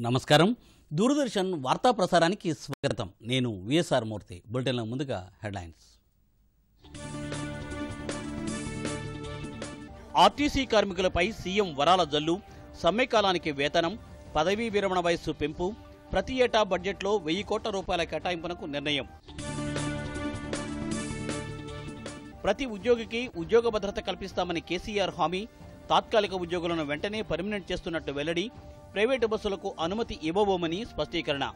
నమస్కారం దూరదర్శన్ వార్తా ప్రసారానికి స్వాగతం నేను విఎస్ఆర్ మూర్తి బులెటిన్ల ముందుగా హెడ్లైన్స్ ఆర్టీసీ కార్మికులపై సీఎం వరాల జల్లు సమ్మె కాలానికి వేతనం పదవీ విరమణ వయస్సు పెంపు ప్రతి ఏటా బడ్జెట్లో వెయ్యి కోట్ల రూపాయల కేటాయింపునకు నిర్ణయం ప్రతి ఉద్యోగికి ఉద్యోగ భద్రత కల్పిస్తామని కేసీఆర్ హామీ తాత్కాలిక ఉద్యోగులను వెంటనే పర్మినెంట్ చేస్తున్నట్టు వెల్లడి ప్రైవేటు బస్సులకు అనుమతి ఇవ్వబోమని స్పష్టీకరణ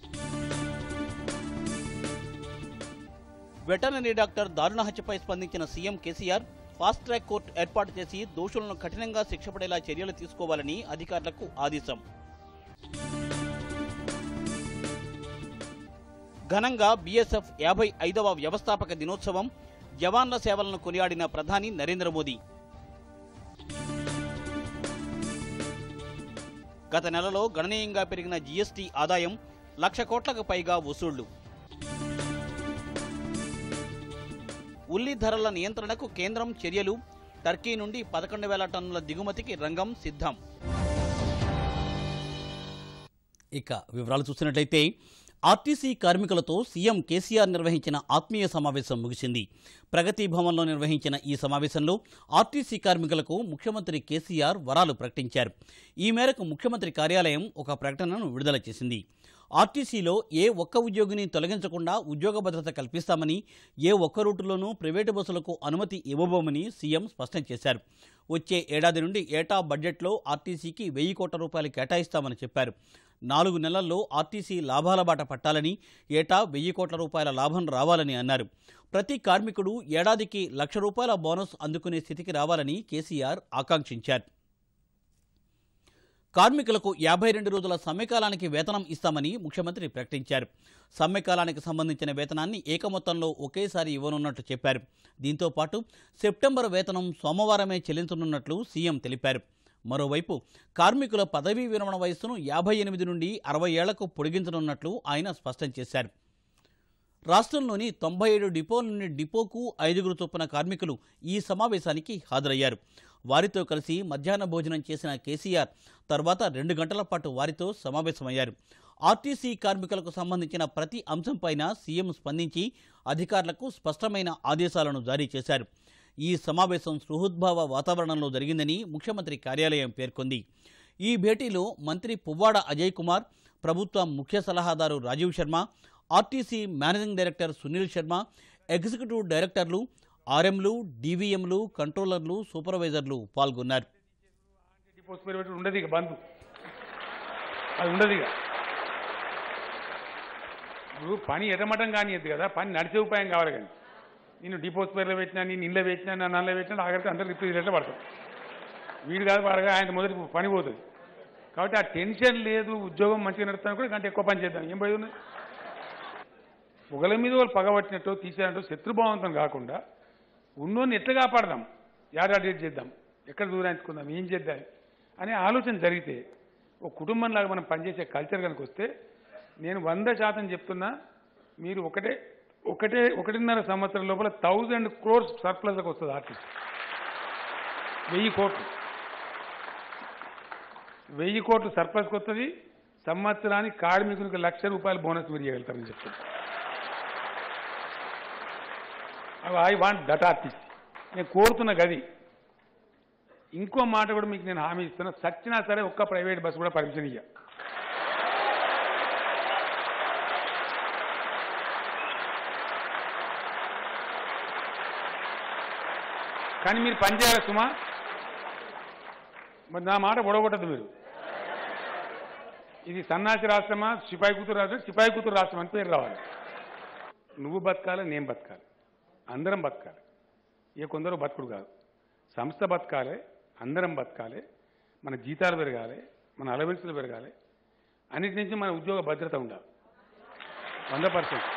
వెటర్నరీ డాక్టర్ దారుణ హత్యపై స్పందించిన CM KCR fast track court ఏర్పాటు చేసి దోషులను కఠినంగా శిక్ష పడేలా చర్యలు తీసుకోవాలని అధికారులకు ఆదేశం ఘనంగా బీఎస్ఎఫ్ యాభై ఐదవ వ్యవస్థాపక దినోత్సవం జవాన్ల సేవలను కొనియాడిన ప్రధాని నరేంద్ర మోదీ గత నెలలో గణనీయంగా పెరిగిన జీఎస్టీ ఆదాయం లక్ష కోట్లకు పైగా వసూళ్లు ఉల్లి ధరల నియంత్రణకు కేంద్రం చర్యలు టర్కీ నుండి పదకొండు వేల టన్నుల దిగుమతికి రంగం సిద్ధం ఇక వివరాలు చూసినట్లయితే ఆర్టీసీ కార్మికులతో సీఎం కేసీఆర్ నిర్వహించిన ఆత్మీయ సమావేశం ముగిసింది ప్రగతి భవన్లో నిర్వహించిన ఈ సమావేశంలో ఆర్టీసీ కార్మికులకు ముఖ్యమంత్రి కేసీఆర్ వరాలు ప్రకటించారు ఈ మేరకు ముఖ్యమంత్రి కార్యాలయం ఒక ప్రకటనను విడుదల చేసింది ఆర్టీసీలో ఏ ఒక్క ఉద్యోగిని తొలగించకుండా ఉద్యోగ భద్రత కల్పిస్తామని ఏ ఒక్క రూటులోనూ ప్రైవేటు బస్సులకు అనుమతి ఇవ్వబోమని సీఎం స్పష్టం చేశారు వచ్చే ఏడాది నుండి ఏటా బడ్జెట్లో ఆర్టీసీకి వెయ్యి కోట్ల రూపాయలు కేటాయిస్తామని చెప్పారు నాలుగు నెలల్లో ఆర్టీసీ లాభాల బాట పట్టాలని ఏటా వెయ్యి కోట్ల రూపాయల లాభం రావాలని అన్నారు ప్రతి కార్మికుడు ఏడాదికి లక్ష రూపాయల బోనస్ అందుకునే స్థితికి రావాలని కేసీఆర్ ఆకాంక్షించారు కార్మికులకు యాభై రెండు రోజుల సమ్మెకాలానికి వేతనం ఇస్తామని ముఖ్యమంత్రి ప్రకటించారు సమ్మెకాలానికి సంబంధించిన వేతనాన్ని ఏకమొత్తంలో ఒకేసారి ఇవ్వనున్నట్టు చెప్పారు దీంతో పాటు సెప్టెంబర్ వేతనం సోమవారమే చెల్లించనున్నట్లు సీఎం తెలిపారు మరోవైపు కార్మికుల పదవీ విరమణ వయస్సును యాభై ఎనిమిది నుండి అరవై ఏళ్లకు పొడిగించనున్నట్లు ఆయన స్పష్టం చేశారు రాష్ట్రంలోని తొంభై ఏడు డిపోల నుండి డిపోకు ఐదుగురు చొప్పున కార్మికులు ఈ సమావేశానికి హాజరయ్యారు వారితో కలిసి మధ్యాహ్న భోజనం చేసిన కేసీఆర్ తర్వాత రెండు గంటల పాటు వారితో సమావేశమయ్యారు ఆర్టీసీ కార్మికులకు సంబంధించిన ప్రతి అంశంపైన సీఎం స్పందించి అధికారులకు స్పష్టమైన ఆదేశాలను జారీ చేశారు ఈ సమావేశం సుహృద్భావ వాతావరణంలో జరిగిందని ముఖ్యమంత్రి కార్యాలయం పేర్కొంది ఈ భేటీలో మంత్రి పువ్వాడ అజయ్ కుమార్ ప్రభుత్వ ముఖ్య సలహాదారు Rajiv Sharma RTC managing director Sunil Sharma executive డైరెక్టర్లు ఆర్ఎంలు డీవీఎంలు కంట్రోలర్లు సూపర్వైజర్లు పాల్గొన్నారు డిపోస్ పేరు పెట్టి ఉండదు ఇక బంద్ అది ఉండదు ఇక ఇప్పుడు పని ఎటమటం కానియద్దు కదా పని నడిచే ఉపాయం కావాలి కానీ నేను డిపోస్ పేర్లో పెట్టినా నేను ఇళ్ళ పెట్టినా నా నల్ల పెట్టినా ఆఖరికి అందరు రిప్రజెంట్లో పడతాం వీడు కాదు వాడగా ఆయన మొదటి పని పోతుంది కాబట్టి ఆ టెన్షన్ లేదు ఉద్యోగం మంచిగా నడుస్తాను కూడా కంటే ఎక్కువ పని చేద్దాం ఏం పోయి ఉంది పొగల మీద వాళ్ళు పగబట్టినట్టు తీసేనట్టు శత్రుభావంతం కాకుండా ఉన్నోని ఎట్లా కాపాడదాం యాడాడేట్ చేద్దాం ఎక్కడ దూరాయించుకుందాం ఏం చేద్దాం అనే ఆలోచన జరిగితే ఒక కుటుంబంలాగా మనం పనిచేసే కల్చర్ కనుక వస్తే నేను వంద శాతం చెప్తున్నా మీరు ఒకటే ఒకటే ఒకటిన్నర సంవత్సరం లోపల థౌజండ్ క్రోర్స్ సర్ప్లస్కి వస్తుంది ఆర్టిస్ట్ వెయ్యి కోట్లు వెయ్యి కోట్లు సర్ప్లస్కి వస్తుంది సంవత్సరానికి కార్మికునికి లక్ష రూపాయల బోనస్ మీరు చేయగలుగుతారని చెప్తున్నా ఐ వాంట్ దట్ ఆర్టిస్ట్ నేను కోరుతున్న గది ఇంకో మాట కూడా మీకు నేను హామీ ఇస్తున్నా సచ్చినా సరే ఒక్క ప్రైవేట్ బస్సు కూడా పర్మిషన్ ఇయ్య కానీ మీరు పని చేయాలి సుమా మరి నా మాట పొడగొట్టదు మీరు ఇది సన్నాసి రాష్ట్రమా సిపాయి కూతురు రాష్ట్రం సిపాయి కూతురు రాష్ట్రం అని పేరు రావాలి నువ్వు బతకాలి నేను బతకాలి అందరం బతకాలి ఇక కొందరు బతుకుడు కాదు సంస్థ బతకాలి అందరం బతకాలి మన జీతాలు పెరగాలి మన అలవెన్సులు పెరగాలి అన్నిటి నుంచి మన ఉద్యోగ భద్రత ఉండాలి వంద పర్సెంట్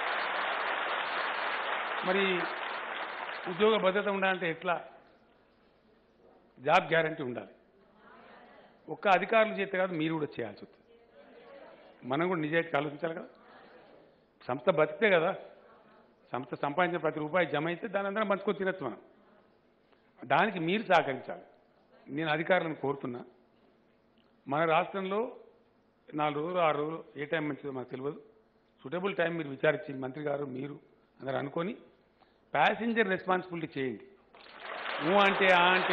మరి ఉద్యోగ భద్రత ఉండాలంటే ఎట్లా జాబ్ గ్యారంటీ ఉండాలి ఒక్క అధికారులు చేస్తే కాదు మీరు కూడా చేయాల్సి వస్తుంది మనం కూడా నిజాయితీకి ఆలోచించాలి కదా సంస్థ బతికితే కదా సంస్థ సంపాదించిన ప్రతి రూపాయి జమ అయితే దాని అందరం పంచుకొని తినచ్చు మనం దానికి మీరు సహకరించాలి నేను అధికారులను కోరుతున్నా మన రాష్ట్రంలో నాలుగు రోజులు ఆరు రోజులు ఏ టైం మంచిదో మాకు తెలియదు సూటబుల్ టైం మీరు విచారించి మంత్రి గారు మీరు అందరు అనుకొని ప్యాసింజర్ రెస్పాన్సిబిలిటీ చేయండి ఊ అంటే ఆ అంటే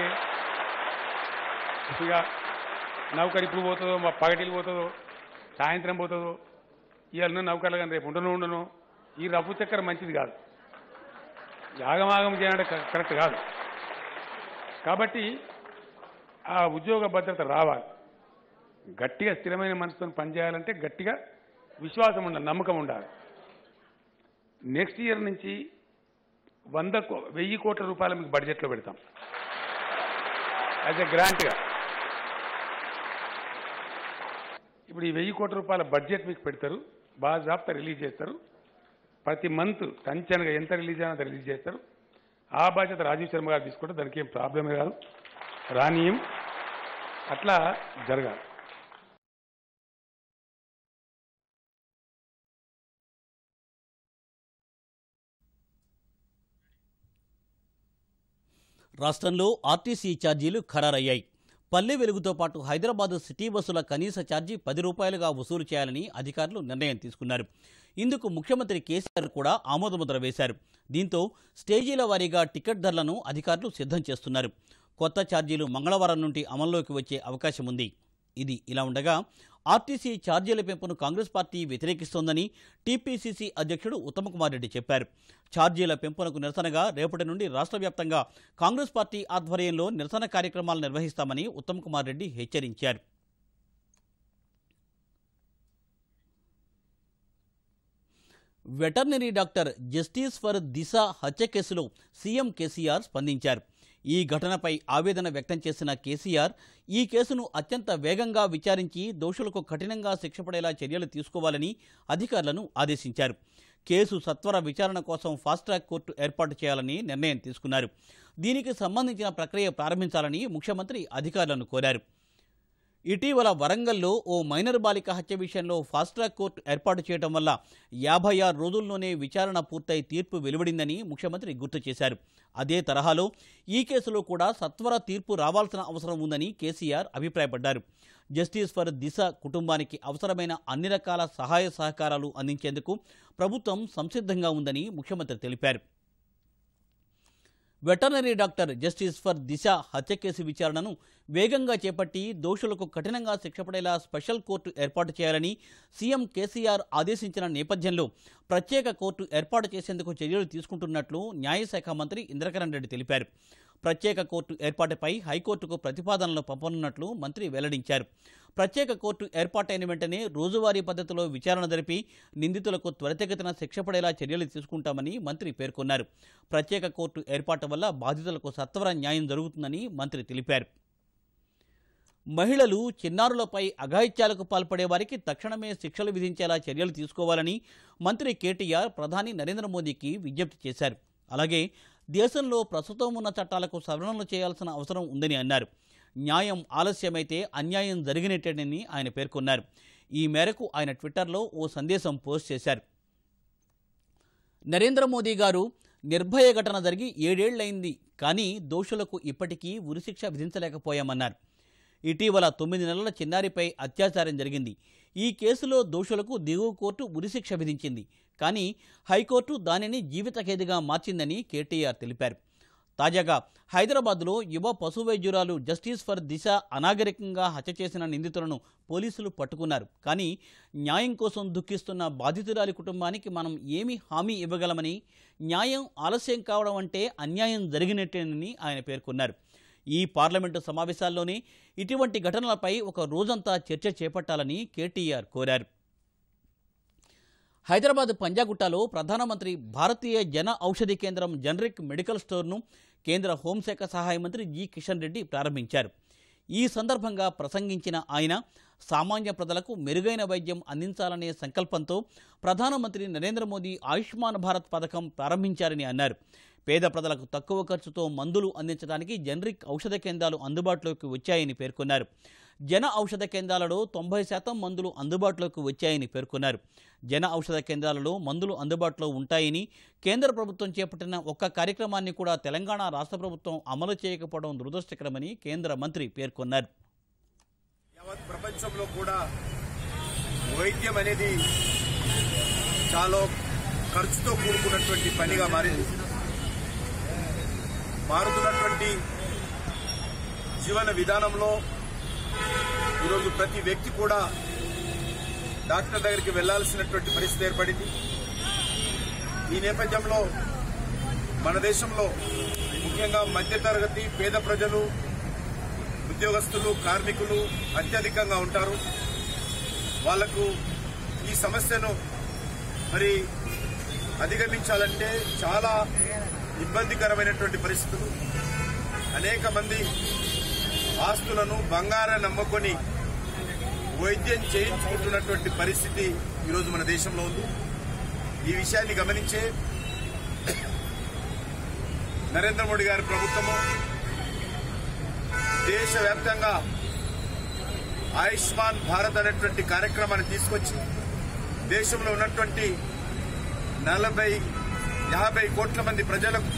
ఇక నౌకర్ ఇప్పుడు పోతుందో మా పగటికి పోతుందో సాయంత్రం పోతుందో ఇవాళ నౌకర్లు కానీ రేపు ఉండను ఉండను ఈ రఫు చక్కెర మంచిది కాదు యాగమాగం చేయడం క- కరెక్ట్ కాదు కాబట్టి ఆ ఉద్యోగ భద్రత రావాలి గట్టిగా స్థిరమైన మనసుతో పనిచేయాలంటే గట్టిగా విశ్వాసం ఉండాలి నమ్మకం ఉండాలి నెక్స్ట్ ఇయర్ నుంచి వంద కో- వెయ్యి కోట్ల రూపాయలు మీకు బడ్జెట్లో పెడతాం యాజ్ ఎ గ్రాంట్గా ఇప్పుడు ఈ వెయ్యి కోట్ల రూపాయల బడ్జెట్ మీకు పెడతారు బాగా జాబ్తా రిలీజ్ చేస్తారు ప్రతి మంత్ టంచన్గా ఎంత రిలీజ్ అయినా అంత రిలీజ్ చేస్తారు ఆ బాధ్యత రాజీవ్ శర్మ గారు తీసుకుంటే దానికి ఏం ప్రాబ్లమే కాదు రానీయం అట్లా జరగాలి రాష్ట్రంలో ఆర్టీసీ ఛార్జీలు ఖరారయ్యాయి పల్లె వెలుగుతో పాటు హైదరాబాద్ సిటీ బస్సుల కనీస ఛార్జీ పది రూపాయలుగా వసూలు చేయాలని అధికారులు నిర్ణయం తీసుకున్నారు ఇందుకు ముఖ్యమంత్రి కేసీఆర్ కూడా ఆమోదముద్ర వేశారు దీంతో స్టేజీల వారీగా టికెట్ ధరలను అధికారులు సిద్ధం చేస్తున్నారు కొత్త ఛార్జీలు మంగళవారం నుండి అమల్లోకి వచ్చే అవకాశం ఉంది ఇది ఇలా ఉండగా ఆర్టీసీ ఛార్జీల పెంపును కాంగ్రెస్ పార్టీ వ్యతిరేకిస్తోందని టీపీసీసీ అధ్యక్షుడు ఉత్తమకుమార్ రెడ్డి చెప్పారు ఛార్జీల పెంపునకు నిరసనగా రేపటి నుండి రాష్ట్ర వ్యాప్తంగా కాంగ్రెస్ పార్టీ ఆధ్వర్యంలో నిరసన కార్యక్రమాలు నిర్వహిస్తామని ఉత్తమకుమార్ రెడ్డి హెచ్చరించారు veterinary doctor justice for Disha హత్య కేసులో సీఎం కేసీఆర్ స్పందించారు ఈ ఘటనపై ఆవేదన వ్యక్తం చేసిన కేసీఆర్ ఈ కేసును అత్యంత వేగంగా విచారించి దోషులకు కఠినంగా శిక్ష పడేలా చర్యలు తీసుకోవాలని అధికారులను ఆదేశించారు కేసు సత్వర విచారణ కోసం ఫాస్ట్ ట్రాక్ కోర్టు ఏర్పాటు చేయాలని నిర్ణయం తీసుకున్నారు దీనికి సంబంధించిన ప్రక్రియ ప్రారంభించాలని ముఖ్యమంత్రి అధికారులను కోరారు ఇటీవల వరంగల్లో ఓ మైనర్ బాలిక హత్య విషయంలో ఫాస్ట్ ట్రాక్ కోర్టు ఏర్పాటు చేయడం వల్ల యాభై ఆరు రోజుల్లోనే విచారణ పూర్తయి తీర్పు వెలువడిందని ముఖ్యమంత్రి గుర్తు చేశారు అదే తరహాలో ఈ కేసులో కూడా సత్వర తీర్పు రావాల్సిన అవసరం ఉందని కేసీఆర్ అభిప్రాయపడ్డారు జస్టిస్ ఫర్ దిశ కుటుంబానికి అవసరమైన అన్ని రకాల సహాయ సహకారాలు అందించేందుకు ప్రభుత్వం సంసిద్ధంగా ఉందని ముఖ్యమంత్రి తెలిపారు veterinary doctor justice for Disha హత్య కేసు విచారణను వేగంగా చేపట్టి దోషులకు కఠినంగా శిక్ష పడేలా స్పెషల్ కోర్టు ఏర్పాటు చేయాలని సీఎం కేసీఆర్ ఆదేశించిన నేపథ్యంలో ప్రత్యేక కోర్టు ఏర్పాటు చేసేందుకు చర్యలు తీసుకుంటున్నట్లు న్యాయశాఖ మంత్రి ఇంద్రకరణ్ రెడ్డి తెలిపారు ప్రత్యేక కోర్టు ఏర్పాటుపై హైకోర్టుకు ప్రతిపాదనలు పంపనున్నట్లు మంత్రి వెల్లడించారు ప్రత్యేక కోర్టు ఏర్పాటైన వెంటనే రోజువారీ పద్ధతిలో విచారణ జరిపి నిందితులకు త్వరితగతిన శిక్ష పడేలా చర్యలు తీసుకుంటామని మంత్రి పేర్కొన్నారు ప్రత్యేక కోర్టు ఏర్పాటు వల్ల బాధితులకు సత్వర న్యాయం జరుగుతుందని మంత్రి తెలిపారు మహిళలు చిన్నారులపై అఘాయిత్యాలకు పాల్పడే వారికి తక్షణమే శిక్షలు విధించేలా చర్యలు తీసుకోవాలని మంత్రి కేటీఆర్ ప్రధాని నరేంద్ర మోదీకి విజ్ఞప్తి చేశారు అలాగే దేశంలో ప్రస్తుతం ఉన్న చట్టాలకు సవరణలు చేయాల్సిన అవసరం ఉందని అన్నారు న్యాయం ఆలస్యమైతే అన్యాయం జరిగినట్టేనని ఆయన పేర్కొన్నారు ఈ మేరకు ఆయన ట్విట్టర్లో ఓ సందేశం పోస్ట్ చేశారు నరేంద్ర మోదీ గారు నిర్భయ ఘటన జరిగి ఏడేళ్లైంది కానీ దోషులకు ఇప్పటికీ ఉరిశిక్ష విధించలేకపోయామన్నారు ఇటీవల తొమ్మిది నెలల చిన్నారిపై అత్యాచారం జరిగింది ఈ కేసులో దోషులకు దిగువ కోర్టు ఉరిశిక్ష విధించింది కానీ హైకోర్టు దానిని జీవిత ఖైదుగా మార్చిందని కేటీఆర్ తెలిపారు తాజాగా హైదరాబాద్లో యువ పశు వైద్యురాలు జస్టిస్ ఫర్ దిశ అనాగరికంగా హత్య చేసిన నిందితులను పోలీసులు పట్టుకున్నారు కానీ న్యాయం కోసం దుఃఖిస్తున్న బాధితురాలి కుటుంబానికి మనం ఏమి హామీ ఇవ్వగలమని న్యాయం ఆలస్యం కావడం అంటే అన్యాయం జరిగినట్టేనని ఆయన పేర్కొన్నారు ఈ పార్లమెంటు సమావేశాల్లోనే ఇటువంటి ఘటనలపై ఒక రోజంతా చర్చ చేపట్టాలని కేటీఆర్ కోరారు హైదరాబాద్ పంజాగుట్టలో ప్రధానమంత్రి భారతీయ జన ఔషధి కేంద్రం జనరిక్ మెడికల్ స్టోర్ను కేంద్ర హోంశాఖ సహాయ మంత్రి జి కిషన్ రెడ్డి ప్రారంభించారు ఈ సందర్భంగా ప్రసంగించిన ఆయన సామాన్య ప్రజలకు మెరుగైన వైద్యం అందించాలనే సంకల్పంతో ప్రధానమంత్రి నరేంద్ర మోదీ ఆయుష్మాన్ భారత్ పథకం ప్రారంభించారని అన్నారు పేద ప్రజలకు తక్కువ ఖర్చుతో మందులు అందించడానికి జనరిక్ ఔషధ కేంద్రాలు అందుబాటులోకి వచ్చాయని పేర్కొన్నారు జన ఔషధ కేంద్రాలలో తొంభై శాతం మందులు అందుబాటులోకి వచ్చాయని పేర్కొన్నారు జన ఔషధ కేంద్రాలలో మందులు అందుబాటులో ఉంటాయని కేంద్ర ప్రభుత్వం చేపట్టిన ఒక్క కార్యక్రమాన్ని కూడా తెలంగాణ రాష్ట్ర ప్రభుత్వం అమలు చేయకపోవడం దురదృష్టకరమని కేంద్ర మంత్రి పేర్కొన్నారు యావత్ ప్రపంచంలో కూడా వైద్యం అనేది చాలా ఖర్చుతో కూడుకున్నటువంటి పనిగా మారింది మారుతున్నటువంటి జీవన విధానంలో ఈరోజు ప్రతి వ్యక్తి కూడా డాక్టర్ దగ్గరికి వెళ్లాల్సినటువంటి పరిస్థితి ఏర్పడింది ఈ నేపథ్యంలో మన దేశంలో ముఖ్యంగా మధ్యతరగతి పేద ప్రజలు ఉద్యోగస్తులు కార్మికులు అత్యధికంగా ఉంటారు వాళ్లకు ఈ సమస్యను మరి అధిగమించాలంటే చాలా ఇబ్బందికరమైనటువంటి పరిస్థితులు అనేక మంది ఆస్తులను బంగారం నమ్ముకొని వైద్యం చేయించుకుంటున్నటువంటి పరిస్థితి ఈరోజు మన దేశంలో ఉంది ఈ విషయాన్ని గమనించే నరేంద్ర మోడీ గారి ప్రభుత్వము దేశవ్యాప్తంగా ఆయుష్మాన్ భారత్ అనేటువంటి కార్యక్రమాన్ని తీసుకొచ్చి దేశంలో ఉన్నటువంటి నలభై యాభై కోట్ల మంది ప్రజలకు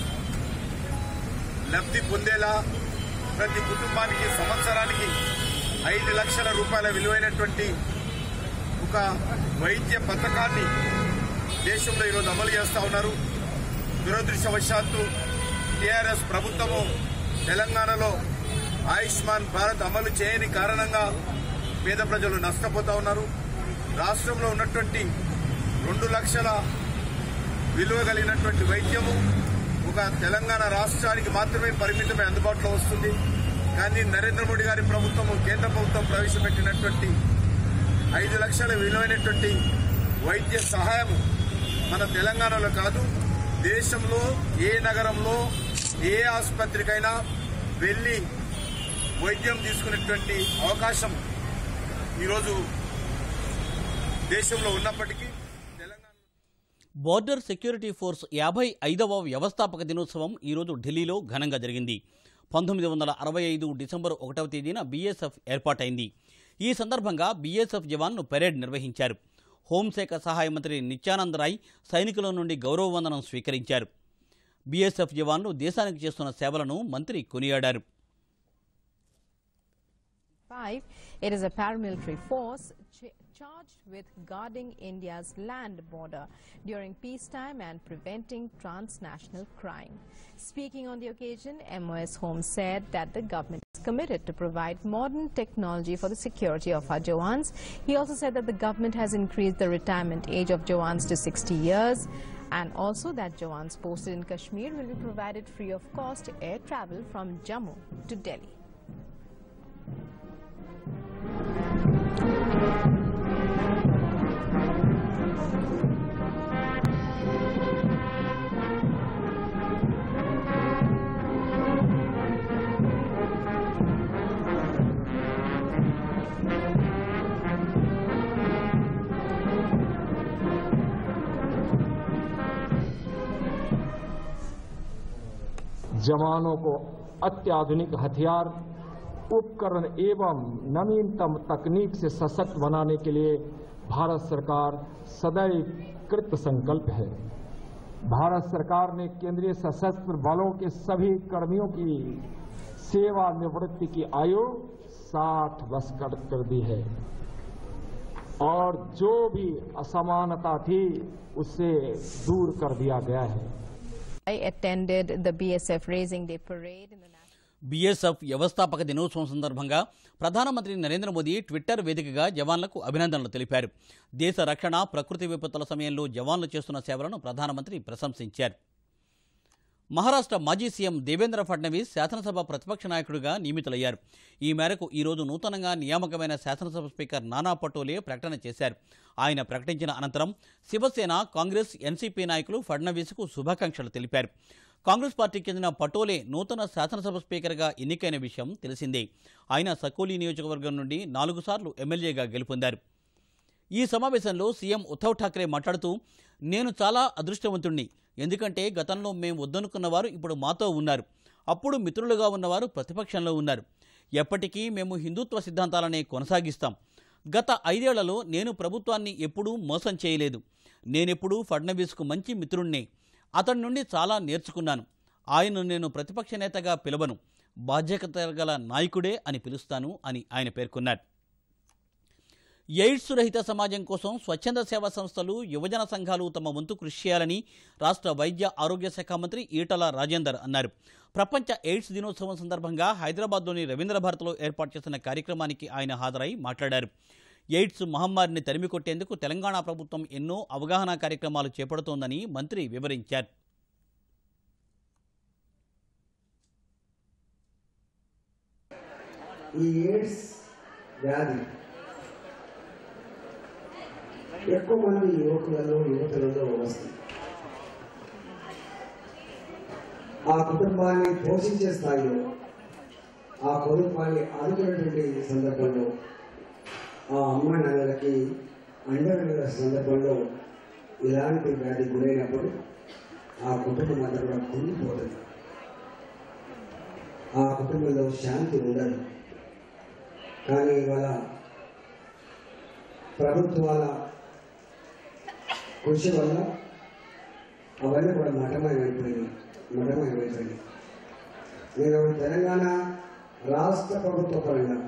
లబ్ధి పొందేలా ప్రతి కుటుంబానికి సంవత్సరానికి ఐదు లక్షల రూపాయల విలువైనటువంటి ఒక వైద్య పథకాన్ని దేశంలో ఈరోజు అమలు చేస్తా ఉన్నారు దురదృష్టవశాత్తు టీఆర్ఎస్ ప్రభుత్వము తెలంగాణలో ఆయుష్మాన్ భారత్ అమలు చేయని కారణంగా పేద ప్రజలు నష్టపోతా ఉన్నారు రాష్ట్రంలో ఉన్నటువంటి రెండు లక్షల విలువ కలిగినటువంటి వైద్యము ఒక తెలంగాణ రాష్ట్రానికి మాత్రమే పరిమితమై అందుబాటులో వస్తుంది కానీ నరేంద్ర మోడీ గారి ప్రభుత్వం కేంద్ర ప్రభుత్వం ప్రవేశపెట్టినటువంటి ఐదు లక్షల విలువైనటువంటి వైద్య సహాయం మన తెలంగాణలో కాదు దేశంలో ఏ నగరంలో ఏ ఆసుపత్రికైనా వెళ్లి వైద్యం తీసుకునేటువంటి అవకాశం ఈరోజు దేశంలో ఉన్నప్పటికీ తెలంగాణ బోర్డర్ సెక్యూరిటీ ఫోర్స్ యాభై ఐదవ వ్యవస్థాపక దినోత్సవం ఈరోజు ఢిల్లీలో ఘనంగా జరిగింది పంతొమ్మిది వందల అరవై ఐదు డిసెంబర్ ఒకటవ తేదీన బీఎస్ఎఫ్ ఏర్పాటైంది ఈ సందర్భంగా బీఎస్ఎఫ్ జవాన్లు పెరేడ్ నిర్వహించారు హోంశాఖ సహాయ మంత్రి నిత్యానంద్ రాయ్ సైనికుల నుండి గౌరవ వందనం స్వీకరించారు బీఎస్ఎఫ్ జవాన్లు దేశానికి చేస్తున్న సేవలను మంత్రి కొనియాడారు 5. It is a paramilitary force ch- charged with guarding India's land border during peacetime and preventing transnational crime. Speaking on the occasion, MOS Home said that the government is committed to provide modern technology for the security of our Jawans. He also said that the government has increased the retirement age of Jawans to 60 years and also that Jawans posted in Kashmir will be provided free of cost air travel from Jammu to Delhi. जवानों को अत्याधुनिक हथियार उपकरण एवं नवीनतम तकनीक से सशक्त बनाने के लिए भारत सरकार सदैव कृत संकल्प है भारत सरकार ने केंद्रीय सशस्त्र बलों के सभी कर्मियों की सेवानिवृत्ति की आयु 60 वर्ष कर कर दी है और जो भी असमानता थी उससे दूर कर दिया गया है I attended the BSF Raising Day parade in the national. BSF వ్యవస్థాపక దినోత్సవం సందర్భంగా ప్రధానమంత్రి నరేంద్ర మోదీ ట్విట్టర్ వేదికగా జవాన్లకు అభినందనలు తెలిపారు దేశ రక్షణ ప్రకృతి విపత్తుల సమయంలో జవాన్లు చేస్తున్న సేవలను ప్రధానమంత్రి ప్రశంసించారు మహారాష్ట్ర మాజీ సీఎం దేవేంద్ర ఫడ్నవీస్ శాసనసభ ప్రతిపక్ష నాయకుడిగా నియమితులయ్యారు ఈ మేరకు ఈరోజు నూతనంగా నియామకమైన శాసనసభ స్పీకర్ నానా పటోలే ప్రకటన చేశారు ఆయన ప్రకటించిన అనంతరం శివసేన కాంగ్రెస్ ఎన్సీపీ నాయకులు ఫడ్నవీస్కు శుభాకాంక్షలు తెలిపారు కాంగ్రెస్ పార్టీకి చెందిన పటోలే నూతన శాసనసభ స్పీకర్గా ఎన్నికైన విషయం తెలిసిందే ఆయన సకోలి నియోజకవర్గం నుండి నాలుగు సార్లు ఎమ్మెల్యేగా గెలుపొందారు ఈ సమావేశంలో సీఎం ఉద్ధవ్ ఠాక్రే మాట్లాడుతూ నేను చాలా అదృష్టవంతుణ్ణి ఎందుకంటే గతంలో మేము వద్దనుకున్న వారు ఇప్పుడు మాతో ఉన్నారు అప్పుడు మిత్రులుగా ఉన్నవారు ప్రతిపక్షంలో ఉన్నారు ఎప్పటికీ మేము హిందుత్వ సిద్ధాంతాలనే కొనసాగిస్తాం గత ఐదేళ్లలో నేను ప్రభుత్వాన్ని ఎప్పుడూ మోసం చేయలేదు నేనెప్పుడూ ఫడ్నవీస్కు మంచి మిత్రుణ్ణే అతడి నుండి చాలా నేర్చుకున్నాను ఆయన్ను నేను ప్రతిపక్ష నేతగా పిలవను బాధ్యత గల నాయకుడే అని పిలుస్తాను అని ఆయన పేర్కొన్నారు ఎయిడ్స్ రహిత సమాజం కోసం స్వచ్ఛంద సేవా సంస్థలు యువజన సంఘాలు తమ వంతు కృషి చేయాలని రాష్ట్ర వైద్య ఆరోగ్య శాఖ మంత్రి ఈటల రాజేందర్ అన్నారు ప్రపంచ ఎయిడ్స్ దినోత్సవం సందర్భంగా హైదరాబాద్లోని రవీంద్ర భారత్లో ఏర్పాటు చేసిన కార్యక్రమానికి ఆయన హాజరై మాట్లాడారు ఎయిడ్స్ మహమ్మారిని తరిమి కొట్టేందుకు తెలంగాణ ప్రభుత్వం ఎన్నో అవగాహన కార్యక్రమాలు చేపడుతోందని మంత్రి వివరించారు ఈ ఎయిడ్స్ వ్యాధి ఎక్కువ మంది యువకులలో యువతులలో వస్తుంది ఆ కుటుంబాన్ని పోషించే స్థాయిలో ఆ కుటుంబాన్ని ఆదుకునేటువంటి సందర్భంలో ఆ అమ్మ నాన్నలకి అండగా సందర్భంలో ఇలాంటి వ్యాధి గురైనప్పుడు ఆ కుటుంబం అంతా కూడా కుంగిపోతుంది ఆ కుటుంబంలో శాంతి ఉండదు కానీ ఇవాళ ప్రభుత్వాల కృషి వల్ల అవన్నీ కూడా మఠమయమైపోయింది మఠమయమైపోయింది నేను తెలంగాణ రాష్ట్ర ప్రభుత్వ పరంగా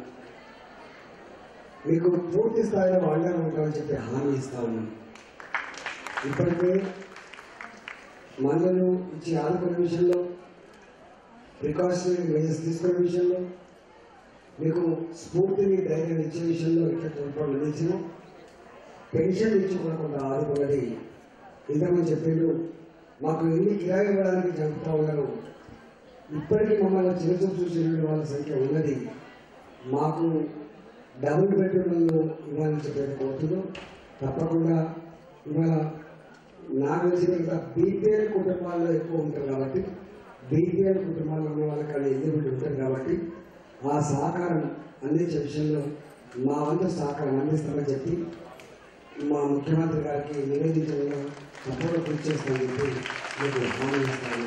మీకు పూర్తి స్థాయిలో అండగా ఉంటామని చెప్పి హామీ ఇస్తా ఉన్నాను ఇప్పటికే మందులు ఇచ్చి ఆదుకునే విషయంలో ప్రికాషనరీ మెజర్స్ తీసుకునే విషయంలో మీకు స్ఫూర్తిని ధైర్యం ఇచ్చే విషయంలో ఇట్లా తోడ్పాటు అందించిన పెన్షన్ ఇచ్చి కూడా కొంత ఆదుకున్నది ఇంతకుముందు చెప్పిండు మాకు ఎన్ని కిరాయి ఇవ్వడానికి చంపుతా ఉన్నారు ఇప్పటికీ మమ్మల్ని చిరుచూపు చూసిన వాళ్ళ సంఖ్య ఉన్నది మాకు డబుల్ బెడ్రూమ్లలో ఇవ్వాలని చెప్పేది కోరుతున్నాం తప్పకుండా ఇవాళ నాకు తెలిసిన ఇంకా బీపీఎల్ కుటుంబాల్లో ఎక్కువ ఉంటారు కాబట్టి బీపీఎల్ కుటుంబాల్లో ఉన్న వాళ్ళకి అది ఎలిజిబిలిటీ ఉంటుంది కాబట్టి ఆ సహకారం అందించే విషయంలో మా వంతు సహకారం అందిస్తామని చెప్పి మా ముఖ్యమంత్రి గారికి నివేదించడంలో తప్పకుండా కృషి చేస్తామని చెప్పి మీకు హామీ ఇస్తాను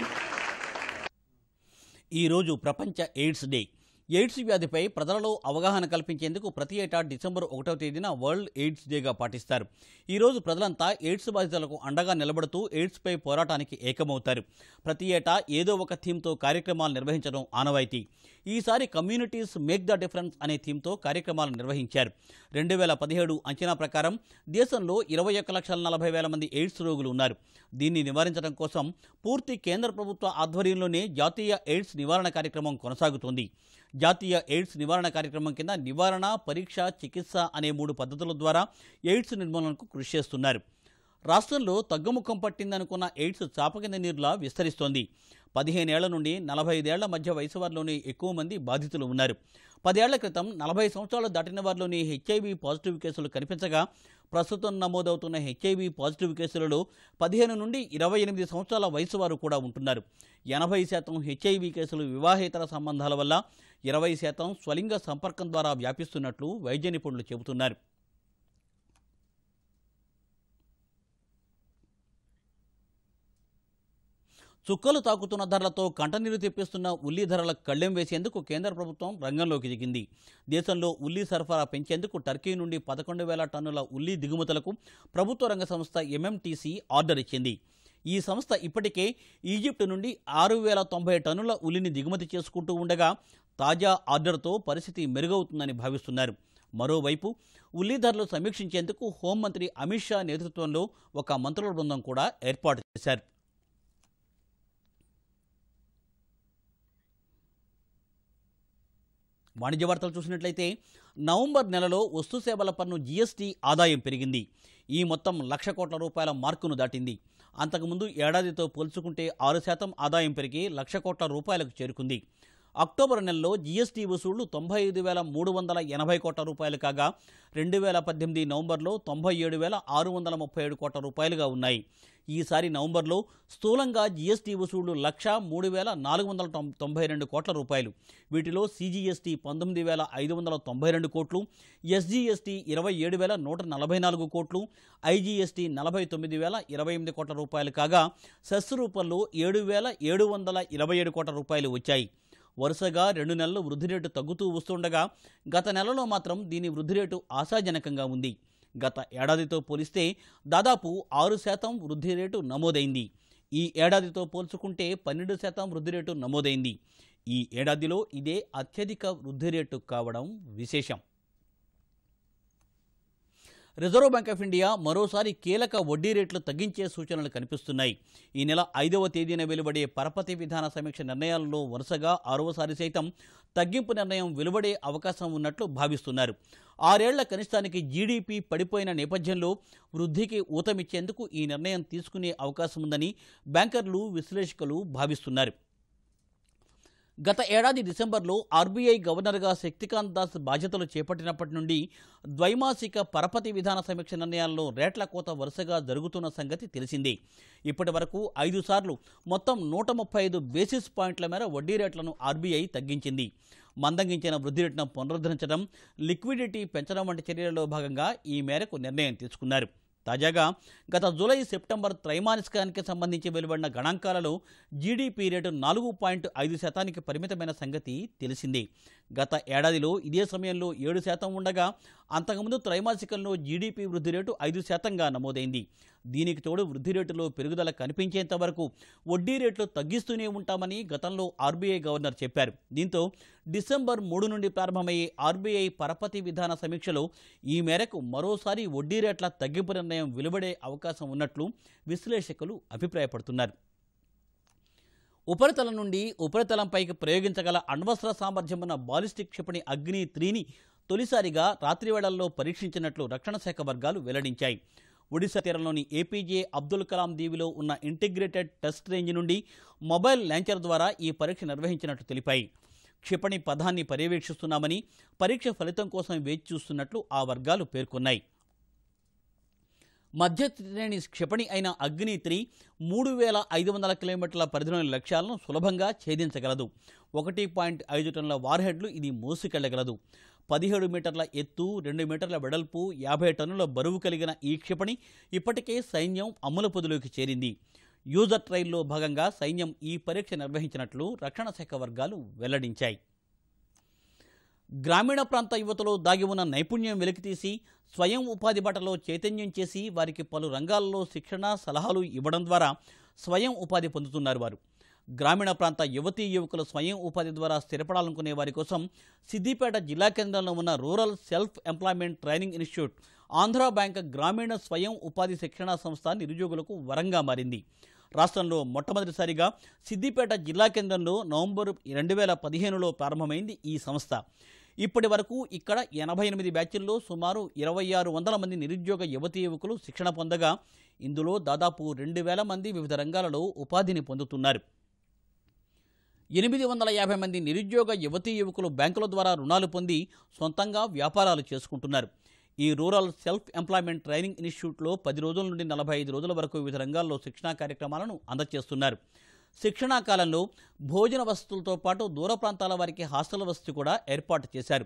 ఈరోజు ప్రపంచ ఎయిడ్స్ డే ఎయిడ్స్ వ్యాధిపై ప్రజలలో అవగాహన కల్పించేందుకు ప్రతి ఏటా డిసెంబర్ ఒకటవ తేదీన వరల్డ్ ఎయిడ్స్ డేగా పాటిస్తారు ఈరోజు ప్రజలంతా ఎయిడ్స్ బాధితులకు అండగా నిలబడుతూ ఎయిడ్స్పై పోరాటానికి ఏకమవుతారు ప్రతి ఏటా ఏదో ఒక థీమ్తో కార్యక్రమాలు నిర్వహించడం ఆనవాయితీ ఈసారి కమ్యూనిటీస్ మేక్ ద డిఫరెన్స్ అనే థీమ్తో కార్యక్రమాలు నిర్వహించారు రెండు వేల పదిహేడు అంచనా ప్రకారం దేశంలో ఇరవై ఒక్క లక్షల నలభై వేల మంది ఎయిడ్స్ రోగులు ఉన్నారు దీన్ని నివారించడం కోసం పూర్తి కేంద్ర ప్రభుత్వ ఆధ్వర్యంలోనే జాతీయ ఎయిడ్స్ నివారణ కార్యక్రమం కొనసాగుతోంది జాతీయ ఎయిడ్స్ నివారణ కార్యక్రమం కింద నివారణ పరీక్ష చికిత్స అనే మూడు పద్ధతుల ద్వారా ఎయిడ్స్ నిర్మూలనకు కృషి చేస్తున్నారు రాష్ట్రంలో తగ్గుముఖం పట్టిందనుకున్న ఎయిడ్స్ చాప కింద నీరులా విస్తరిస్తోంది పదిహేనేళ్ల నుండి నలభై ఐదేళ్ల మధ్య వయసు వారిలోనే ఎక్కువ మంది బాధితులు ఉన్నారు పదేళ్ల క్రితం నలభై సంవత్సరాలు దాటిన వారిలోని హెచ్ఐవి పాజిటివ్ కేసులు కనిపించగా ప్రస్తుతం నమోదవుతున్న హెచ్ఐవి పాజిటివ్ కేసులలో పదిహేను నుండి ఇరవై ఎనిమిది సంవత్సరాల వయసు వారు కూడా ఉంటున్నారు ఎనభై శాతం హెచ్ఐవి కేసులు వివాహేతర సంబంధాల వల్ల ఇరవై శాతం స్వలింగ సంపర్కం ద్వారా వ్యాపిస్తున్నట్లు వైద్య నిపుణులు చెబుతున్నారు చుక్కలు తాకుతున్న ధరలతో కంటనీరు తెప్పిస్తున్న ఉల్లి ధరల కళ్ళెం వేసేందుకు కేంద్ర ప్రభుత్వం రంగంలోకి దిగింది దేశంలో ఉల్లి సరఫరా పెంచేందుకు టర్కీ నుండి పదకొండు వేల టన్నుల ఉల్లి దిగుమతులకు ప్రభుత్వ రంగ సంస్థ ఎంఎంటీసీ ఆర్డర్ ఇచ్చింది ఈ సంస్థ ఇప్పటికే ఈజిప్ట్ నుండి ఆరు వేల తొంభై టన్నుల ఉల్లిని దిగుమతి చేసుకుంటూ ఉండగా తాజా ఆర్డర్తో పరిస్థితి మెరుగవుతుందని భావిస్తున్నారు మరోవైపు ఉల్లి ధరలు సమీక్షించేందుకు హోంమంత్రి అమిత్ షా నేతృత్వంలో ఒక మంత్రుల బృందం కూడా ఏర్పాటు చేశారు వాణిజ్య వార్తలు చూసినట్లయితే నవంబర్ నెలలో వస్తు సేవల పన్ను జీఎస్టీ ఆదాయం పెరిగింది ఈ మొత్తం లక్ష కోట్ల రూపాయల మార్కును దాటింది అంతకుముందు ఏడాదితో పోల్చుకుంటే ఆరు శాతం ఆదాయం పెరిగి లక్ష కోట్ల రూపాయలకు చేరుకుంది అక్టోబర్ నెలలో జీఎస్టీ వసూళ్లు తొంభై ఐదు వేల మూడు వందల ఎనభై కోట్ల రూపాయలు కాగా రెండు వేల పద్దెనిమిది నవంబర్లో తొంభై ఏడు వేల ఆరు వందల ముప్పై ఏడు కోట్ల రూపాయలుగా ఉన్నాయి ఈసారి నవంబర్లో స్థూలంగా జీఎస్టీ వసూళ్లు లక్ష మూడు వేల నాలుగు వందల తొం- తొంభై రెండు కోట్ల రూపాయలు వీటిలో సీజీఎస్టీ పంతొమ్మిది వేల ఐదు వందల తొంభై రెండు కోట్లు ఎస్జీఎస్టీ ఇరవై ఏడు వేల నూట నలభై నాలుగు కోట్లు ఐజీఎస్టీ నలభై తొమ్మిది వేల ఇరవై ఎనిమిది కోట్ల రూపాయలు కాగా సెస్ రూపంలో ఏడు వేల ఏడు వందల ఇరవై ఏడు కోట్ల రూపాయలు వచ్చాయి వరుసగా రెండు నెలలు వృద్ధి రేటు తగ్గుతూ వస్తుండగా గత నెలలో మాత్రం దీని వృద్ధి రేటు ఆశాజనకంగా ఉంది గత ఏడాదితో పోలిస్తే దాదాపు ఆరు శాతం వృద్ధి రేటు నమోదైంది ఈ ఏడాదితో పోల్చుకుంటే పన్నెండు శాతం వృద్ధి రేటు నమోదైంది ఈ ఏడాదిలో ఇదే అత్యధిక వృద్ధి రేటు కావడం విశేషం రిజర్వ్ బ్యాంక్ ఆఫ్ ఇండియా మరోసారి కీలక వడ్డీ రేట్లు తగ్గించే సూచనలు కనిపిస్తున్నాయి ఈ నెల ఐదవ తేదీన వెలువడే పరపతి విధాన సమీక్ష నిర్ణయాలలో వరుసగా ఆరవసారి సైతం తగ్గింపు నిర్ణయం వెలువడే అవకాశం ఉన్నట్లు భావిస్తున్నారు ఆరేళ్ల కనిష్టానికి జీడీపీ పడిపోయిన నేపథ్యంలో వృద్ధికి ఊతమిచ్చేందుకు ఈ నిర్ణయం తీసుకునే అవకాశం ఉందని బ్యాంకర్లు విశ్లేషకులు భావిస్తున్నారు గత ఏడాది డిసెంబర్లో ఆర్బీఐ గవర్నర్గా శక్తికాంత్ దాస్ బాధ్యతలు చేపట్టినప్పటి నుండి ద్వైమాసిక పరపతి విధాన సమీక్ష నిర్ణయాల్లో రేట్ల కోత వరుసగా జరుగుతున్న సంగతి తెలిసిందే ఇప్పటి వరకు ఐదు సార్లు మొత్తం నూట ముప్పై ఐదు బేసిస్ పాయింట్ల మేర వడ్డీ రేట్లను ఆర్బీఐ తగ్గించింది మందగించిన వృద్ధి రేటును పునరుద్ధరించడం లిక్విడిటీ పెంచడం వంటి చర్యలలో భాగంగా ఈ మేరకు నిర్ణయం తీసుకున్నారు తాజాగా గత జూలై సెప్టెంబర్ త్రైమాసికానికి సంబంధించి వెలువడిన గణాంకాలలో జీడీపీ రేటు నాలుగు పాయింట్ ఐదు శాతానికి పరిమితమైన సంగతి తెలిసిందే గత ఏడాదిలో ఇదే సమయంలో ఏడు శాతం ఉండగా అంతకుముందు త్రైమాసికంలో జీడీపీ వృద్ధి రేటు ఐదు శాతంగా నమోదైంది దీనికి తోడు వృద్ధి రేటులో పెరుగుదల కనిపించేంత వరకు వడ్డీ రేట్లు తగ్గిస్తూనే ఉంటామని గతంలో ఆర్బీఐ గవర్నర్ చెప్పారు దీంతో డిసెంబర్ మూడు నుండి ప్రారంభమయ్యే ఆర్బీఐ పరపతి విధాన సమీక్షలో ఈ మేరకు మరోసారి వడ్డీ రేట్ల తగ్గింపు నిర్ణయం వెలువడే అవకాశం ఉన్నట్లు విశ్లేషకులు అభిప్రాయపడుతున్నారు ఉపరితలం నుండి ఉపరితలంపైకి ప్రయోగించగల అణ్వస్త్ర సామర్థ్యం ఉన్న బాలిస్టిక్ క్షిపణి అగ్ని త్రీని తొలిసారిగా రాత్రి వేళల్లో పరీక్షించినట్లు రక్షణ శాఖ వర్గాలు వెల్లడించాయి ఒడిశా తీరంలోని ఏపీజే అబ్దుల్ కలాం దీవిలో ఉన్న ఇంటిగ్రేటెడ్ టెస్ట్ రేంజ్ నుండి మొబైల్ లాంచర్ ద్వారా ఈ పరీక్ష నిర్వహించినట్లు తెలిపాయి క్షిపణి పదాన్ని పర్యవేక్షిస్తున్నామని పరీక్ష ఫలితం కోసం వేచి చూస్తున్నట్లు ఆ వర్గాలు పేర్కొన్నాయి మధ్య శ్రేణి క్షిపణి అయిన అగ్ని త్రీ మూడు వేల ఐదు వందల కిలోమీటర్ల పరిధిలోని లక్ష్యాలను సులభంగా ఛేదించగలదు ఒకటి పాయింట్ ఐదు టన్నుల వార్హెడ్లు ఇది మోసుకెళ్లగలదు పదిహేడు మీటర్ల ఎత్తు రెండు మీటర్ల వెడల్పు యాభై టన్నుల బరువు కలిగిన ఈ క్షిపణి ఇప్పటికే సైన్యం అమలు పొదిలోకి చేరింది యూజర్ ట్రైల్లో భాగంగా సైన్యం ఈ పరీక్ష నిర్వహించినట్లు రక్షణ శాఖ వర్గాలు వెల్లడించాయి గ్రామీణ ప్రాంత యువతలో దాగి ఉన్న నైపుణ్యం వెలికితీసి స్వయం ఉపాధి బాటలో చైతన్యం చేసి వారికి పలు రంగాల్లో శిక్షణ సలహాలు ఇవ్వడం ద్వారా స్వయం ఉపాధి పొందుతున్నారు వారు గ్రామీణ ప్రాంత యువతీ యువకులు స్వయం ఉపాధి ద్వారా స్థిరపడాలనుకునే వారి కోసం సిద్దిపేట జిల్లా కేంద్రంలో ఉన్న rural self employment training institute Andhra bank గ్రామీణ స్వయం ఉపాధి శిక్షణా సంస్థ నిరుద్యోగులకు వరంగా మారింది రాష్ట్రంలో మొట్టమొదటిసారిగా సిద్దిపేట జిల్లా కేంద్రంలో నవంబర్ రెండు వేల పదిహేనులో ప్రారంభమైంది ఈ సంస్థ ఇప్పటి వరకు ఇక్కడ ఎనభై ఎనిమిది బ్యాచ్ల్లో సుమారు ఇరవై ఆరు వందల మంది నిరుద్యోగ యువతీ యువకులు శిక్షణ పొందగా ఇందులో దాదాపు రెండు వేల మంది వివిధ రంగాలలో ఉపాధిని పొందుతున్నారు ఎనిమిది వందల యాభై మంది నిరుద్యోగ యువతీ యువకులు బ్యాంకుల ద్వారా రుణాలు పొంది సొంతంగా వ్యాపారాలు చేసుకుంటున్నారు ఈ రూరల్ సెల్ఫ్ ఎంప్లాయ్మెంట్ ట్రైనింగ్ ఇన్స్టిట్యూట్లో పది రోజుల నుండి నలభై ఐదు రోజుల వరకు వివిధ రంగాల్లో శిక్షణా కార్యక్రమాలను అందజేస్తున్నారు శిక్షణా కాలంలో భోజన వసతులతో పాటు దూర ప్రాంతాల వారికి హాస్టల్ వసతి కూడా ఏర్పాటు చేశారు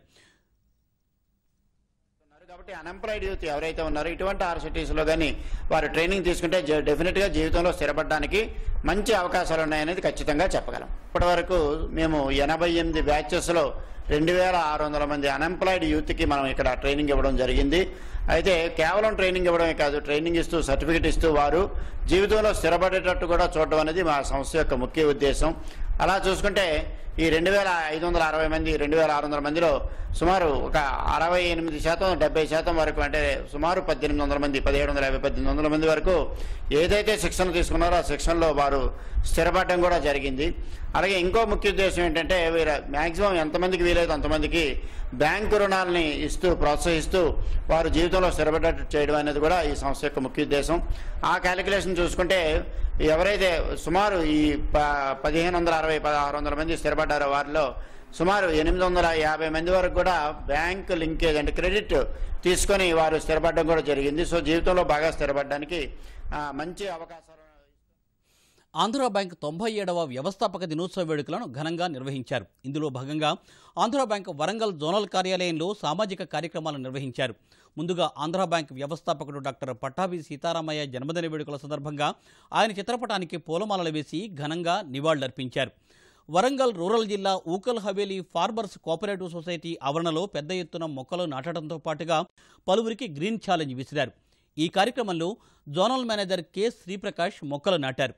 ఉన్నారు కాబట్టి అన్ఎంప్లాయిడ్ యూత్ ఎవరైతే ఉన్నారో ఇటువంటి ఆర్ సిటీస్లో కానీ వారు ట్రైనింగ్ తీసుకుంటే జ- డెఫినెట్గా జీవితంలో స్థిరపడడానికి మంచి అవకాశాలు ఉన్నాయనేది ఖచ్చితంగా చెప్పగలం ఇప్పటి వరకు మేము ఎనభై ఎనిమిది బ్యాచెస్లో రెండు వేల ఆరు వందల మంది అన్ఎంప్లాయిడ్ యూత్కి మనం ఇక్కడ ట్రైనింగ్ ఇవ్వడం జరిగింది అయితే కేవలం ట్రైనింగ్ ఇవ్వడమే కాదు ట్రైనింగ్ ఇస్తూ సర్టిఫికెట్ ఇస్తూ వారు జీవితంలో స్థిరపడేటట్టు కూడా చూడడం అనేది మా సంస్థ యొక్క ముఖ్య ఉద్దేశం అలా చూసుకుంటే ఈ రెండు వేల ఐదు వందల అరవై మంది రెండు వేల ఆరు వందల మందిలో సుమారు ఒక అరవై ఎనిమిది శాతం డెబ్బై శాతం వరకు అంటే సుమారు పద్దెనిమిది వందల మంది పదిహేడు వందల యాభై పద్దెనిమిది వందల మంది వరకు ఏదైతే శిక్షణ తీసుకున్నారో ఆ శిక్షణలో వారు స్థిరపడడం కూడా జరిగింది అలాగే ఇంకో ముఖ్య ఉద్దేశం ఏంటంటే వీరు మ్యాక్సిమం ఎంతమందికి వీలైతే అంతమందికి బ్యాంకు రుణాలని ఇస్తూ ప్రోత్సహిస్తూ వారు జీవితంలో స్థిరపడేటట్టు చేయడం అనేది కూడా ఈ సంస్థ యొక్క ముఖ్య ఉద్దేశం ఆ క్యాలిక్యులేషన్ చూసుకుంటే ఎవరైతే సుమారు ఈ ప పదిహేను వందల అరవై పదహారు వందల మంది స్థిరపడ్డారో వారిలో సుమారు ఎనిమిది వందల యాభై మంది వరకు కూడా బ్యాంక్ లింకేజ్ అంటే క్రెడిట్ తీసుకొని వారు స్థిరపడడం కూడా జరిగింది సో జీవితంలో బాగా స్థిరపడడానికి ఆ, మంచి అవకాశాలు ఆంధ్రా బ్యాంక్ తొంభై ఏడవ వ్యవస్థాపక దినోత్సవ వేడుకలను ఘనంగా నిర్వహించారు ఇందులో భాగంగా ఆంధ్రా బ్యాంక్ వరంగల్ జోనల్ కార్యాలయంలో సామాజిక కార్యక్రమాలు నిర్వహించారు ముందుగా ఆంధ్రా బ్యాంక్ వ్యవస్థాపకుడు డాక్టర్ పట్టాభి సీతారామయ్య జన్మదిన వేడుకల సందర్భంగా ఆయన చిత్రపటానికి పూలమాలలు వేసి ఘనంగా నివాళులర్పించారు వరంగల్ రూరల్ జిల్లా Ukal Haveli farmers cooperative society ఆవరణలో పెద్ద ఎత్తున మొక్కలు నాటడంతో పాటుగా పలువురికి గ్రీన్ ఛాలెంజ్ విసిరారు ఈ కార్యక్రమంలో జోనల్ మేనేజర్ కె శ్రీప్రకాష్ మొక్కలు నాటారు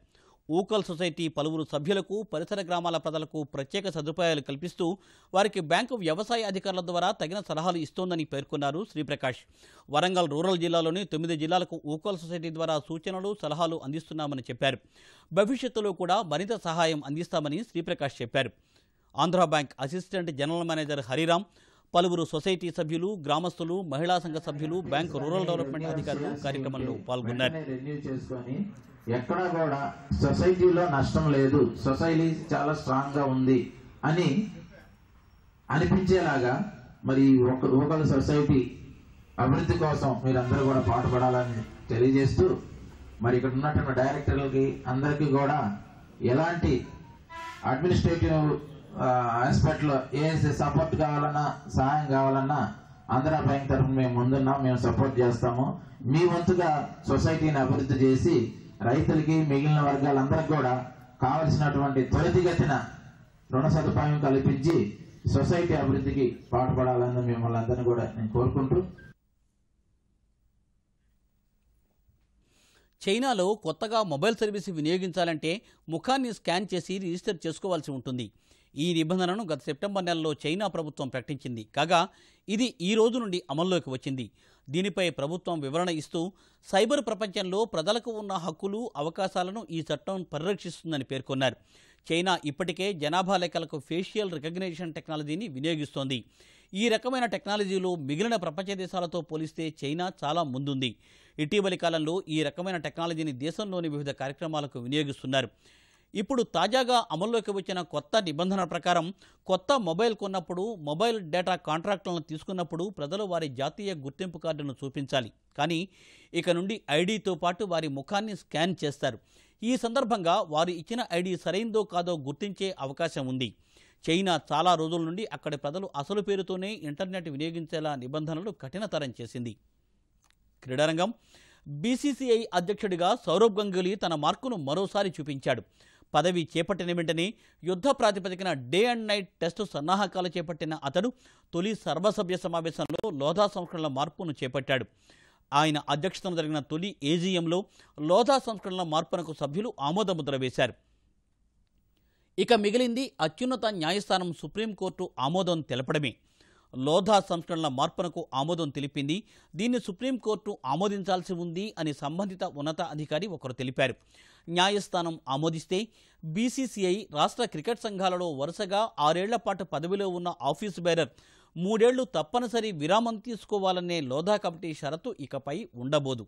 ఊకల్ సొసైటీ పలువురు సభ్యులకు పరిసర గ్రామాల ప్రజలకు ప్రత్యేక సదుపాయాలు కల్పిస్తూ వారికి బ్యాంకు వ్యవసాయ అధికారుల ద్వారా తగిన సలహాలు ఇస్తోందని పేర్కొన్నారు శ్రీప్రకాష్ వరంగల్ రూరల్ జిల్లాలోని తొమ్మిది జిల్లాలకు ఊకల్ సొసైటీ ద్వారా సూచనలు సలహాలు అందిస్తున్నామని చెప్పారు భవిష్యత్తులో కూడా మరింత సహాయం అందిస్తామని శ్రీప్రకాష్ చెప్పారు Andhra bank assistant general manager Hariram పలువురు సొసైటీ సభ్యులు గ్రామస్తులు మహిళా సంఘ సభ్యులు బ్యాంక్ రూరల్ డెవలప్మెంట్ అధికారులు కార్యక్రమంలో పాల్గొన్నారు వెంటనే రెన్యూ చేసుకొని ఎక్కడా కూడా సొసైటీలో నష్టం లేదు సొసైటీ చాలా స్ట్రాంగ్ గా ఉంది అని అనిపించేలాగా మరి ఒక ఒకళ్ళ సొసైటీ అభివృద్ధి కోసం మీరందరూ కూడా పాటుపడాలని తెలియజేస్తూ మరి ఇక్కడ ఉన్నటువంటి డైరెక్టర్లకి అందరికీ కూడా ఎలాంటి అడ్మినిస్ట్రేటివ్ ఆస్పెక్ట్ లో ఏ సపోర్ట్ కావాలన్నా సహాయం కావాలన్నా ఆంధ్ర బ్యాంక్ తరఫున మేము ముందున్నాం మేము సపోర్ట్ చేస్తాము మీ వంతుగా సొసైటీని అభివృద్ధి చేసి రైతులకి మిగిలిన వర్గాలందరికీ కూడా కావలసినటువంటి త్వరితగతిన రుణ సదుపాయం కల్పించి సొసైటీ అభివృద్ధికి పాటుపడాలని మిమ్మల్ని అందరినీ కూడా నేను కోరుకుంటూ చైనాలో కొత్తగా మొబైల్ సర్వీస్ వినియోగించాలంటే ముఖాన్ని స్కాన్ చేసి రిజిస్టర్ చేసుకోవాల్సి ఉంటుంది ఈ నిబంధనను గత సెప్టెంబర్ నెలలో చైనా ప్రభుత్వం ప్రకటించింది కాగా ఇది ఈ రోజు నుండి అమల్లోకి వచ్చింది దీనిపై ప్రభుత్వం వివరణ ఇస్తూ సైబర్ ప్రపంచంలో ప్రజలకు ఉన్న హక్కులు అవకాశాలను ఈ చట్టం పరిరక్షిస్తుందని పేర్కొన్నారు చైనా ఇప్పటికే జనాభా లెక్కలకు ఫేషియల్ రికగ్నిషన్ టెక్నాలజీని వినియోగిస్తోంది ఈ రకమైన టెక్నాలజీలో మిగిలిన ప్రపంచ దేశాలతో పోలిస్తే చైనా చాలా ముందుంది ఇటీవలి కాలంలో ఈ రకమైన టెక్నాలజీని దేశంలోని వివిధ కార్యక్రమాలకు వినియోగిస్తున్నారు ఇప్పుడు తాజాగా అమల్లోకి వచ్చిన కొత్త నిబంధనల ప్రకారం కొత్త మొబైల్ కొన్నప్పుడు మొబైల్ డేటా కాంట్రాక్టులను తీసుకున్నప్పుడు ప్రజలు వారి జాతీయ గుర్తింపు కార్డును చూపించాలి కానీ ఇక నుండి ఐడితో పాటు వారి ముఖాన్ని స్కాన్ చేస్తారు ఈ సందర్భంగా వారు ఇచ్చిన ఐడి సరైందో కాదో గుర్తించే అవకాశం ఉంది చైనా చాలా రోజుల నుండి అక్కడి ప్రజలు అసలు పేరుతోనే ఇంటర్నెట్ వినియోగించేలా నిబంధనలు కఠినతరం చేసింది క్రీడారంగం బీసీసీఐ అధ్యక్షుడిగా సౌరవ్ గంగూలీ తన మార్కును మరోసారి చూపించాడు పదవి చేపట్టిన వెంటనే యుద్ధ ప్రాతిపదికన డే అండ్ నైట్ టెస్టు సన్నాహకాలు చేపట్టిన అతడు తొలి సర్వసభ్య సమావేశంలో లోధా సంస్కరణల మార్పును చేపట్టాడు ఆయన అధ్యక్షతన జరిగిన తొలి ఏజీఎంలో లోధా సంస్కరణల మార్పునకు సభ్యులు ఆమోదముద్ర వేశారు ఇక మిగిలింది అత్యున్నత న్యాయస్థానం సుప్రీంకోర్టు ఆమోదం తెలపడమే లోధా సంస్కరణల మార్పునకు ఆమోదం తెలిపింది దీన్ని సుప్రీంకోర్టు ఆమోదించాల్సి ఉంది అని సంబంధిత ఉన్నత అధికారి ఒకరు తెలిపారు న్యాయస్థానం ఆమోదిస్తే బీసీసీఐ రాష్ట్ర క్రికెట్ సంఘాలలో వరుసగా ఆరేళ్ల పాటు పదవిలో ఉన్న ఆఫీసు బేరర్ మూడేళ్లు తప్పనిసరి విరామం తీసుకోవాలనే లోధా కమిటీ షరతు ఇకపై ఉండబోదు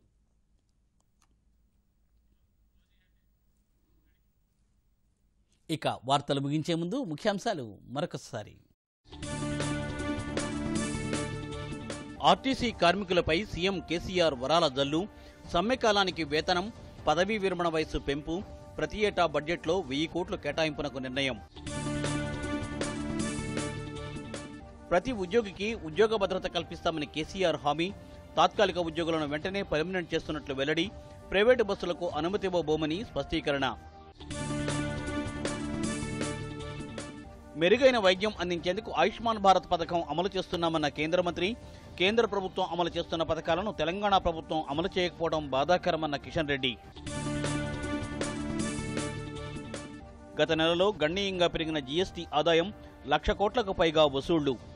ఇక వార్తలు ముగించే ముందు ముఖ్యాంశాలు మరొకసారి ఆర్టీసీ కార్మికులపై సీఎం కేసీఆర్ వరాల జల్లు సమ్మెకాలానికి వేతనం పదవీ విరమణ వయసు పెంపు ప్రతి ఏటా బడ్జెట్లో వెయ్యి కోట్ల కేటాయింపునకు నిర్ణయం ప్రతి ఉద్యోగికి ఉద్యోగ భద్రత కల్పిస్తామని కేసీఆర్ హామీ తాత్కాలిక ఉద్యోగులను వెంటనే పర్మనెంట్ చేస్తున్నట్లు వెల్లడి ప్రైవేటు బస్సులకు అనుమతి ఇవ్వబోమని స్పష్టీకరణ మెరుగైన వైద్యం అందించేందుకు ఆయుష్మాన్ భారత్ పథకం అమలు చేస్తున్నామన్న కేంద్ర మంత్రి కేంద్ర ప్రభుత్వం అమలు చేస్తున్న పథకాలను తెలంగాణ ప్రభుత్వం అమలు చేయకపోవడం బాధాకరమన్న కిషన్ రెడ్డి గత నెలలో గణనీయంగా పెరిగిన జీఎస్టీ ఆదాయం లక్ష కోట్లకు పైగా వసూళ్లు